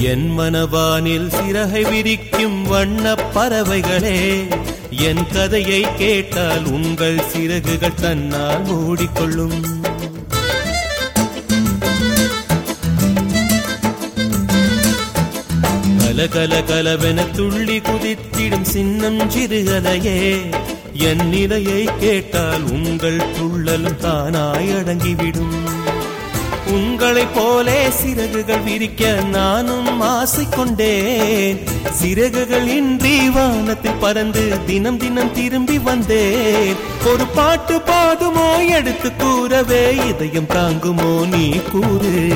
என் மனவானில் சிறகை விரிக்கும் வண்ணப் பறவைகளே என் கதையை கேட்டால் உங்கள் சிறகுகள் தன்னால் மூடிக்கொள்ளும் கல கல கலவென துள்ளி குதித்திடும் சின்னம் சிறுகதையே என் நிலையை கேட்டால் உங்கள் துள்ளலும் தானாய் அடங்கிவிடும் உங்களைப் போலே சிறகுகள் விரிக்க நானும் ஆசை கொண்டேன் சிறகுகள் இன்றி வானத்தில் பறந்து தினம் தினம் திரும்பி வந்தேன் ஒரு பாட்டு பாடுமோ எடுத்து கூறவே இதயம் தாங்குமோ நீ கூறு